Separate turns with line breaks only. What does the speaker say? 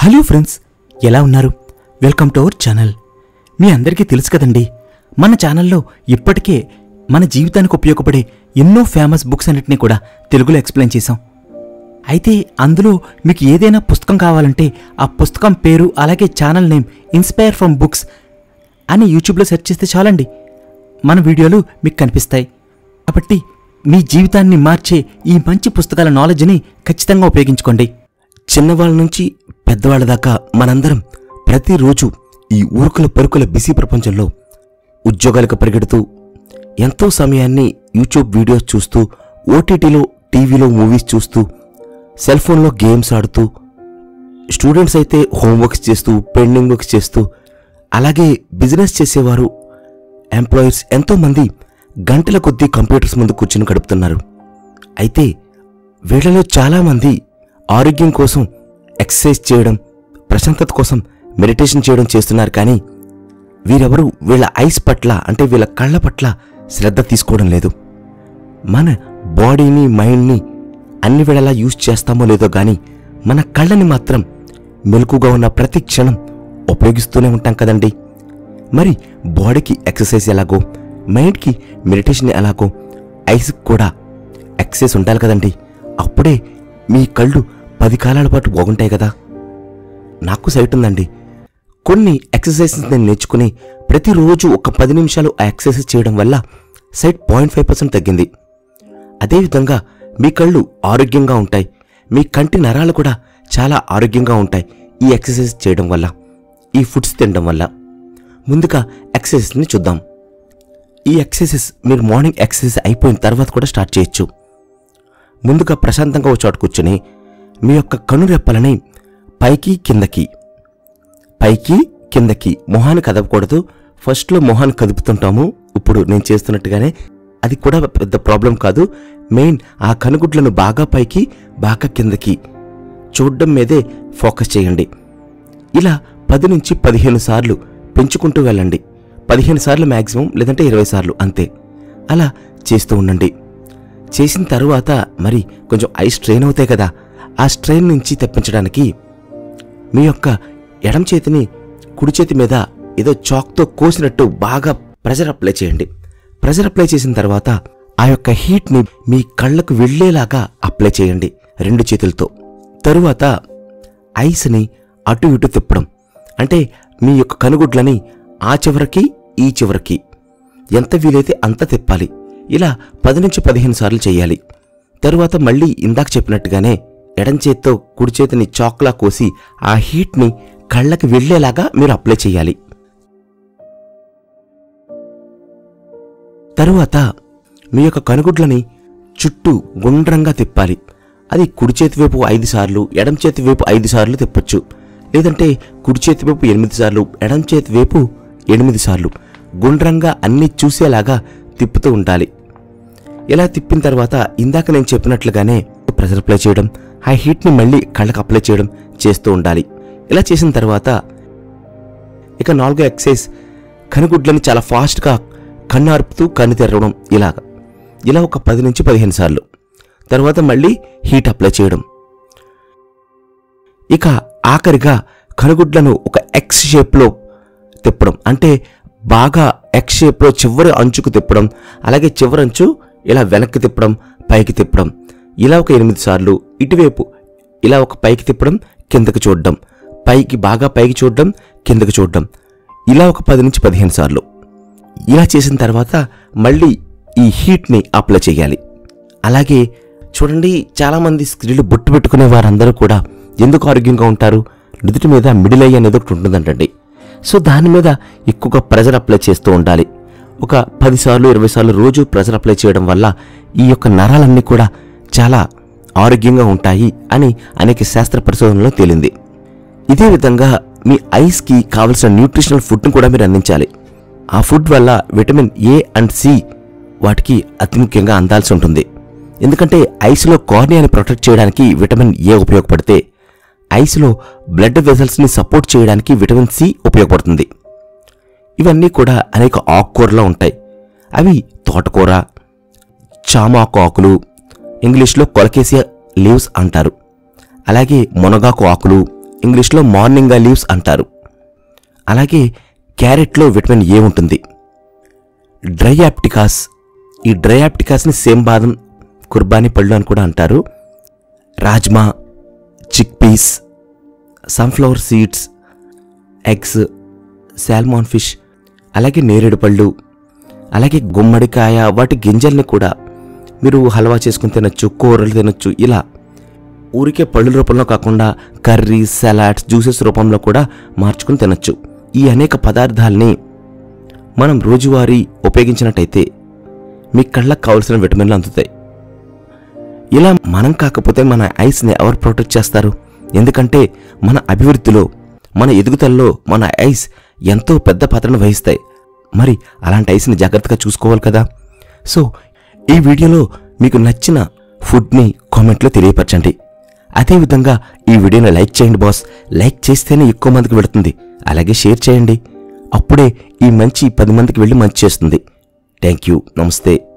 hello friends ఎలా ఉన్నారు welcome to our channel మీ అందరికీ తెలుసు కదండి మన ఛానల్లో ఇప్పటికే మన జీవితానికి ఉపయోగపడే ఎన్నో ఫేమస్ బుక్స్ అన్నిటినీ కూడా తెలుగులో ఎక్స్ప్లెయిన్ చేశాం అయితే అందులో మీకు ఏదైనా పుస్తకం కావాలంటే ఆ పుస్తకం పేరు అలాగే channel name inspire from books అని యూట్యూబ్లో సెర్చ్ చేస్తే చాలండి మన వీడియోలు మీకు కనిపిస్తాయి కాబట్టి మీ జీవితాన్ని మార్చే ఈ మంచి పుస్తకాల నాలెడ్జ్ని ఖచ్చితంగా ఉపయోగించుకోండి
చిన్నవాళ్ళ నుంచి పెద్దవాళ్ళ దాకా మనందరం ప్రతిరోజు ఈ ఊరుకుల పరుకుల బిజీ ప్రపంచంలో ఉద్యోగాలకు పరిగెడుతూ ఎంతో సమయాన్ని యూట్యూబ్ వీడియోస్ చూస్తూ ఓటీటీలో టీవీలో మూవీస్ చూస్తూ సెల్ ఫోన్లో గేమ్స్ ఆడుతూ స్టూడెంట్స్ అయితే హోంవర్క్స్ చేస్తూ పెండింగ్ వర్క్స్ చేస్తూ అలాగే బిజినెస్ చేసేవారు ఎంప్లాయర్స్ ఎంతోమంది గంటల కొద్దీ కంప్యూటర్స్ ముందు కూర్చుని గడుపుతున్నారు అయితే వీళ్ళలో చాలామంది ఆరోగ్యం కోసం ఎక్సర్సైజ్ చేయడం ప్రశాంతత కోసం మెడిటేషన్ చేయడం చేస్తున్నారు కానీ వీరెవరు వీళ్ళ ఐస్ పట్ల అంటే వీళ్ళ కళ్ళ పట్ల శ్రద్ధ తీసుకోవడం లేదు మన బాడీని మైండ్ని అన్ని వేళలా యూజ్ చేస్తామో లేదో కానీ మన కళ్ళని మాత్రం మెలకుగా ఉన్న ప్రతి క్షణం ఉపయోగిస్తూనే ఉంటాం కదండి మరి బాడీకి ఎక్సర్సైజ్ ఎలాగో మైండ్కి మెడిటేషన్ ఎలాగో ఐస్కి కూడా ఎక్సర్సైజ్ ఉండాలి కదండి అప్పుడే మీ కళ్ళు పది కాలాల పాటు బాగుంటాయి కదా నాకు సైట్ ఉందండి కొన్ని ఎక్సర్సైజెస్ నేను నేర్చుకుని ప్రతిరోజు ఒక పది నిమిషాలు ఆ ఎక్సర్సైజ్ చేయడం వల్ల సైట్ పాయింట్ ఫైవ్ పర్సెంట్ తగ్గింది అదేవిధంగా మీ కళ్ళు ఆరోగ్యంగా ఉంటాయి మీ కంటి నరాలు కూడా చాలా ఆరోగ్యంగా ఉంటాయి ఈ ఎక్సర్సైజ్ చేయడం వల్ల ఈ ఫుడ్స్ తినడం వల్ల ముందుగా ఎక్సర్సైజ్ని చూద్దాం ఈ ఎక్సర్సైజ్ మీరు మార్నింగ్ ఎక్సర్సైజ్ అయిపోయిన తర్వాత కూడా స్టార్ట్ చేయొచ్చు ముందుగా ప్రశాంతంగా ఒక చోట కూర్చొని మీ యొక్క కనురెప్పలని పైకి కిందకి పైకి కిందకి మొహాన్ని కదపకూడదు ఫస్ట్లో మొహాన్ని కదుపుతుంటాము ఇప్పుడు నేను చేస్తున్నట్టుగానే అది కూడా పెద్ద ప్రాబ్లం కాదు మెయిన్ ఆ కనుగుడ్లను బాగా పైకి బాగా కిందకి చూడడం మీదే ఫోకస్ చేయండి ఇలా పది నుంచి పదిహేను సార్లు పెంచుకుంటూ వెళ్ళండి పదిహేను సార్లు మ్యాక్సిమం లేదంటే ఇరవై సార్లు అంతే అలా చేస్తూ ఉండండి చేసిన తరువాత మరి కొంచెం ఐ స్ట్రెయిన్ అవుతాయి కదా ఆ స్ట్రెయిన్ నుంచి తప్పించడానికి మీ యొక్క ఎడం చేతిని కుడి చేతి మీద ఏదో చాక్తో కోసినట్టు బాగా ప్రెజర్ అప్లై చేయండి ప్రెజర్ అప్లై చేసిన తర్వాత ఆ యొక్క హీట్ని మీ కళ్ళకు వెళ్ళేలాగా అప్లై చేయండి రెండు చేతులతో తరువాత ఐస్ని అటు ఇటు తిప్పడం అంటే మీ యొక్క కనుగుడ్లని ఆ చివరికి ఈ చివరికి ఎంత వీలైతే అంత తిప్పాలి ఇలా పది నుంచి పదిహేను సార్లు చేయాలి తరువాత మళ్ళీ ఇందాక చెప్పినట్టుగానే ఎడం చేత్తో కుడి చేతిని చాక్లా కోసి ఆ హీట్ని కళ్ళకి వెళ్ళేలాగా మీరు అప్లై చేయాలి తరువాత మీ యొక్క కనుగుడ్లని చుట్టూ గుండ్రంగా తిప్పాలి అది కుడి చేతి వైపు ఐదు సార్లు ఎడం చేతి వైపు ఐదు సార్లు తిప్పొచ్చు లేదంటే కుడి చేతి వైపు ఎనిమిది సార్లు ఎడం చేతి వైపు ఎనిమిది సార్లు గుండ్రంగా అన్ని చూసేలాగా తిప్పుతూ ఉండాలి ఇలా తిప్పిన తర్వాత ఇందాక నేను చెప్పినట్లుగానే ప్రెషర్ అప్లై చేయడం ఆ హీట్ని మళ్ళీ కళ్ళకు అప్లై చేయడం చేస్తూ ఉండాలి ఇలా చేసిన తర్వాత ఇక నాలుగో ఎక్సైజ్ కనుగుడ్లని చాలా ఫాస్ట్గా కన్ను అరుపుతూ కన్ను తెరవడం ఇలాగ ఇలా ఒక పది నుంచి పదిహేను సార్లు తర్వాత మళ్ళీ హీట్ అప్లై చేయడం ఇక ఆఖరిగా కనుగుడ్లను ఒక ఎక్స్ షేప్లో తిప్పడం అంటే బాగా ఎక్స్ షేప్లో చివరి అంచుకు తిప్పడం అలాగే చివరి అంచు ఇలా వెనక్కి తిప్పడం పైకి తిప్పడం ఇలా ఒక ఎనిమిది సార్లు ఇటువైపు ఇలా ఒక పైకి తిప్పడం కిందకి చూడడం పైకి బాగా పైకి చూడడం కిందకి చూడడం ఇలా ఒక పది నుంచి పదిహేను సార్లు ఇలా చేసిన తర్వాత మళ్ళీ ఈ హీట్ని అప్లై చేయాలి అలాగే చూడండి చాలామంది స్త్రీలు బొట్టు పెట్టుకునే వారందరూ కూడా ఎందుకు ఆరోగ్యంగా ఉంటారు నుదుటి మీద మిడిల్ అయ్యి అనేది ఒకటి ఉంటుందంటండి సో దాని మీద ఎక్కువగా ప్రెజర్ అప్లై చేస్తూ ఉండాలి ఒక పది సార్లు ఇరవై సార్లు రోజు ప్రెజర్ అప్లై చేయడం వల్ల ఈ యొక్క నరాలన్నీ కూడా చాలా ఆరోగ్యంగా ఉంటాయి అని అనేక శాస్త్ర పరిశోధనలో తేలింది ఇదే విధంగా మీ ఐస్కి కావలసిన న్యూట్రిషనల్ ఫుడ్ని కూడా మీరు అందించాలి ఆ ఫుడ్ వల్ల విటమిన్ ఏ అండ్ సి వాటికి అతి ముఖ్యంగా అందాల్సి ఉంటుంది ఎందుకంటే ఐస్లో కార్నియాని ప్రొటెక్ట్ చేయడానికి విటమిన్ ఏ ఉపయోగపడితే ఐస్లో బ్లడ్ వెజల్స్ని సపోర్ట్ చేయడానికి విటమిన్ సి ఉపయోగపడుతుంది ఇవన్నీ కూడా అనేక ఆకుకూరలో ఉంటాయి అవి తోటకూర చామాకు ఆకులు ఇంగ్లీష్లో కొలకేసియా లీవ్స్ అంటారు అలాగే మునగాకు ఆకులు ఇంగ్లీష్లో మార్నింగా లీవ్స్ అంటారు అలాగే క్యారెట్లో విటమిన్ ఏ ఉంటుంది డ్రై యాప్టికాస్ ఈ డ్రై యాప్టికాస్ని సేమ్ బాదం కుర్బానీ పళ్ళు అని కూడా అంటారు rajma chickpeas sunflower seeds eggs salmon fish అలాగే నేరేడు పళ్ళు అలాగే గుమ్మడికాయ వాటి గింజల్ని కూడా మీరు హల్వా చేసుకుని తినొచ్చు కూరలు తినొచ్చు ఇలా ఊరికే పళ్ళు రూపంలో కాకుండా కర్రీ సలాడ్స్ జ్యూసెస్ రూపంలో కూడా మార్చుకుని తినొచ్చు ఈ అనేక పదార్థాల్ని మనం రోజువారీ ఉపయోగించినట్టయితే మీ కళ్ళకు కావలసిన విటమిన్లు అందుతాయి ఇలా మనం కాకపోతే మన ఐస్ని ఎవరు ప్రొటెక్ట్ చేస్తారు ఎందుకంటే మన అభివృద్ధిలో మన ఎదుగుదలలో మన ఐస్ ఎంతో పెద్ద పాత్రను వహిస్తాయి మరి అలాంటి ఐస్ని జాగ్రత్తగా చూసుకోవాలి కదా సో ఈ వీడియోలో మీకు నచ్చిన ఫుడ్ని కామెంట్లో తెలియపరచండి అదేవిధంగా ఈ వీడియోని లైక్ చేయండి బాస్ లైక్ చేస్తేనే ఎక్కువ మందికి వెళుతుంది అలాగే షేర్ చేయండి అప్పుడే ఈ మంచి పది మందికి వెళ్ళి మంచి చేస్తుంది థ్యాంక్ యూ నమస్తే